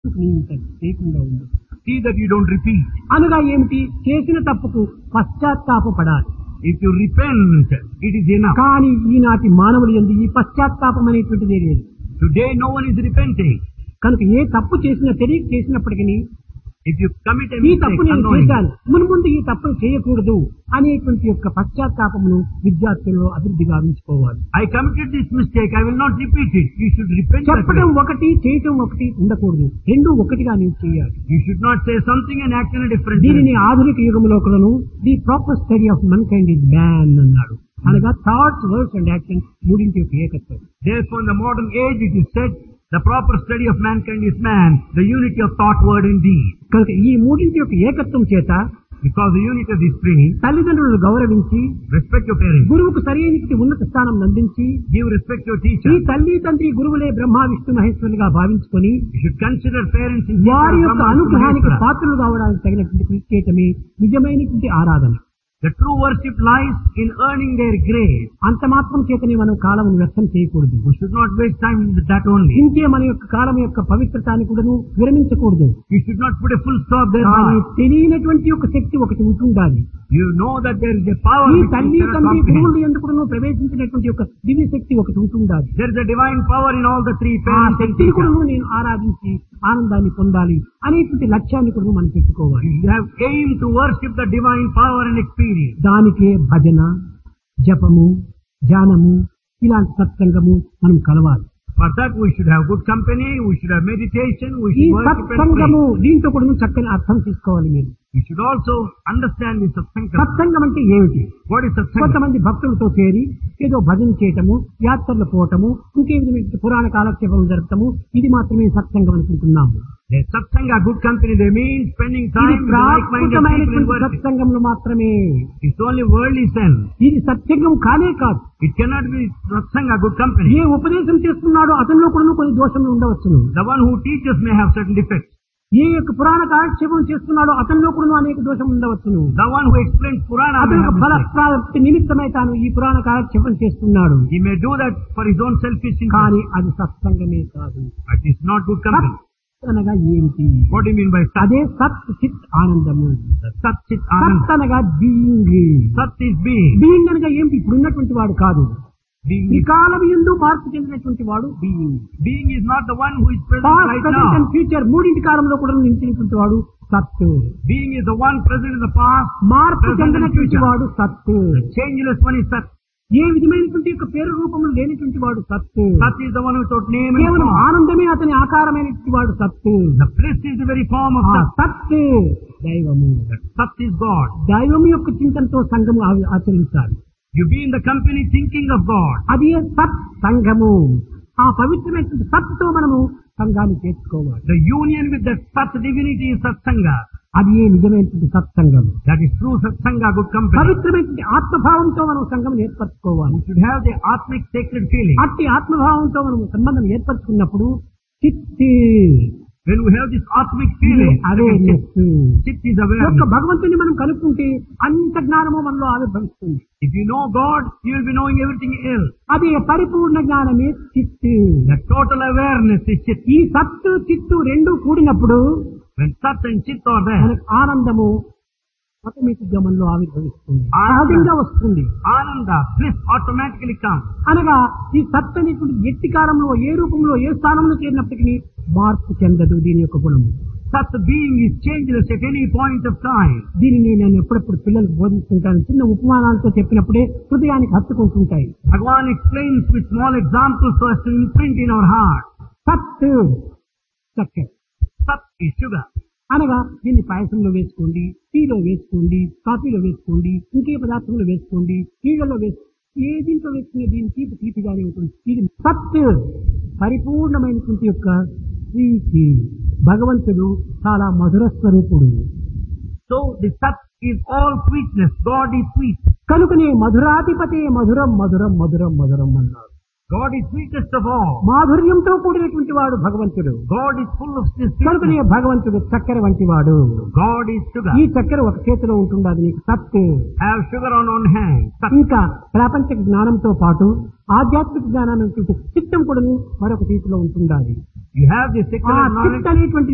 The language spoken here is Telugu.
నీ ఇంత చేయకుండా ఉంది See that you don't repeat. అనగా ఏమిటి చేసిన తప్పుకు పశ్చాత్తాపపడాలి If you repent, it is enough. కానీ ఈనాటి మానవులు ఎందు ఈ పశ్చాత్తాపం అనేటువంటిదే లేదు Today no one is repenting. కనుక ఏ తప్పు చేసినా తెలియక చేసినప్పటికీ If you commit a ఈ mistake తప్పు నేను unknowingly, చేశాను మున్ముందు ఈ తప్పును చేయకూడదు అనేటువంటి యొక్క పశ్చాత్తాపమును విద్యార్థుల్లో అభివృద్ధి గావించుకోవాలి I committed this mistake, I will not repeat it. You should repent that చెప్పడం way. ఒకటి చేయటం ఒకటి ఉండకూడదు రెండు ఒకటిగా నేను చేయాలి You should not say something and act in a different దీనిని way. ఆధునిక యుగంలోకులను the proper study of mankind is man అన్నాడు అనగా థాట్స్ వర్డ్స్ అండ్ యాక్షన్ మూడింటి యొక్క ఏకత్వం Therefore, in the modern age, it is said, the proper study of mankind is man, the unity of thought, word, and deed. కనుక ఈ మూడింటి యొక్క ఏకత్వం చేత Because the unity of these three, తల్లిదండ్రులను గౌరవించి respect your parents, గురువుకు సరైన ఉన్నత స్థానం అందించి give respect to your ఈ teacher. తల్లి తండ్రి గురువులే బ్రహ్మ Vishnu మహేశ్వరులుగా భావించుకొని You should consider parents in వారి యొక్క Brahma, Vishnu, అనుగ్రహానికి Maheshwara. పాత్రలు కావడానికి తగినటువంటి కృషి చేయటమే నిజమైనటువంటి ఆరాధన The true worship lies in earning their grace. అంత మాత్రం చేతనే మనం కాలం వ్యర్థం చేయకూడదు We should not waste time with that only. ఇంకే మన యొక్క కాలం యొక్క పవిత్రతాన్ని కూడాను విరమించకూడదు You should not put a full stop there. కానీ తెలియనటువంటి ఒక శక్తి ఒకటి ఉంటుండాలి You know that there is a power ఈ which you తల్లి cannot తండ్రి comprehend. గురువులు ఎందుకు ప్రవేశించినటువంటి ఒక దివ్య శక్తి ఒకటి ఉంటుండాలి There is a divine power in all the three ఆ parents and శక్తిని teachers. కూడా నేను ఆరాధించి ఆనందాన్ని పొందాలి అనేటువంటి లక్ష్యాన్ని కూడా మనం పెట్టుకోవాలి You have aim to worship the divine power and experience. దానికే భజన జపము ధ్యానము ఇలాంటి సత్సంగము మనం కలవాలి For that we should have good company, we should have meditation, we ఈ should worship and సత్సంగము pray. దీంతో కూడా చక్కని అర్థం తీసుకోవాలి మీరు We should also understand this satsanga. సత్సంగం అంటే ఏమిటి What is satsanga? కొంతమంది భక్తులతో చేరి ఏదో భజన చేయటము యాత్రలు పోవటము ఇంకే విధమైన పురాణ కాలక్షేపం జరపటము ఇది మాత్రమే సత్సంగం అనుకుంటున్నాము The satsanga, good company, they mean spending ఇది time with like-minded people in ప్రాకృతమైనటువంటి worship. సత్సంగంలో మాత్రమే It's only worldly sense. ఇది సత్సంగం కానే కాదు It cannot be satsanga, good company. ఏ ఉపదేశం చేస్తున్నాడో అతనిలో కూడా కొన్ని దోషములు ఉండవచ్చును The one who teaches may have certain defects. ఏ యొక్క పురాణ కాలక్షేపం చేస్తున్నాడో అతనిలో కూడా అనేక దోషం ఉండవచ్చును The one who explains Purana may అతను have బల defects. ప్రాప్తి నిమిత్తమై తాను ఈ పురాణ కాలక్షేపం చేస్తున్నాడు He may do that for his own selfish interest. కానీ అది సత్సంగమే కాదు But it's not good company. సత్ అనగా ఏమిటి What do you mean by Sat? అదే సత్ చిత్ ఆనందము Sat Chit సత్ Anand. అనగా being Sat is being. Being అనగా ఏమిటి ఇప్పుడు ఉన్నటువంటి వాడు కాదు Being ఈ is, కాలం ఎందు మార్పు చెందినటువంటి వాడు being being is not the one who is present past right present and now. Future మూడింటి కాలంలో కూడా నిలిచినటువంటి వాడు సత్ Being is the one present in the past, మార్పు present and చెందినటువంటి future. వాడు సత్ The changeless one is Sat. ఏ విధమైనటువంటి యొక్క పేరు రూపములు లేనటువంటి వాడు సత్ Sat is the one without name and కేవలం form. ఆనందమే అతని ఆకారమైనటువంటి వాడు సత్ The bliss is the very form of ఆ Sat. సత్ దైవము Sat is God. దైవం యొక్క చింతనతో సంఘము ఆ- ఆచరించాలి You be in the company thinking of God. అది సత్ సంఘము ఆ పవిత్రమైనటువంటి సత్తో మనము సంఘాన్ని చేర్చుకోవాలి The union with that Sat divinity is Satsanga. అది ఏ నిజమైనటువంటి సత్సంగం That is true Satsanga, good company. పవిత్రమైనటువంటి ఆత్మభావంతో మనం సంఘం ఏర్పరచుకోవాలి You should have the atmic sacred feeling. అట్టి ఆత్మభావంతో మనం సంబంధం ఏర్పరచుకున్నప్పుడు చిత్తి When we have this atmic feeling, awareness Chit is యొక్క awareness. భగవంతుని మనం కనుక్కుంటే అంత జ్ఞానము మనలో ఆవిర్భవిస్తుంది If you know God, you will be knowing everything else. అది పరిపూర్ణ జ్ఞానమే చిత్తు The total awareness is Chit. ఈ సత్తు చిత్తు రెండు కూడినప్పుడు When Sat and Chit are there, మనకు ఆనందము ఆటోమేటిక్ గా మనలో ఆవిర్భవిస్తుంది ఆనందం. సహజంగా వస్తుంది Ananda, bliss automatically comes. అనగా ఈ సత్ అనేటువంటి ఎట్టి కాలంలో ఏ రూపంలో ఏ స్థానంలో చేరినప్పటికీ మార్పు చెందదు దీని యొక్క గుణము Sat being is changeless at any point of time. దీనిని నేను ఎప్పుడప్పుడు పిల్లలకు బోధిస్తుంటాను చిన్న ఉపమానాలతో చెప్పినప్పుడే హృదయానికి హత్తుకుంటుంటాయి Bhagavan explains with small examples so as to imprint in our heart. సత్ చక్కెర Sat is sugar. అనగా దీన్ని పాయసంలో వేసుకోండి టీలో వేసుకోండి కాఫీలో వేసుకోండి ఇంకే పదార్థంలో వేసుకోండి నీళ్ళలో వేసుకోండి ఏ దీంట్లో వేసుకునే దీని తీపి తీపిగానే ఉంటుంది ఇది సత్ పరిపూర్ణమైనటువంటి యొక్క ప్రీతి భగవంతుడు చాలా మధుర స్వరూపుడు So the Sat is all sweetness. God is sweet. కనుకనే మధురాధిపతి మధురం మధురం మధురం మధురం అన్నాడు God is sweetest of all. మాధుర్యంతో కూడినటువంటి వాడు భగవంతుడు God is full of this కనుకనే sweetness. భగవంతుడు చక్కెర వంటి వాడు God is sugar. ఈ చక్కెర ఒక చేతిలో ఉంటుండదు నీకు సత్ Have sugar on one hand. Sat. ఇంకా ప్రాపంచ జ్ఞానంతో పాటు ఆధ్యాత్మిక జ్ఞానాన్ని చిత్తం కూడా మరొక చేతిలో ఉంటుండాలి You have the ఆ secular knowledge. చిత్ అనేటువంటి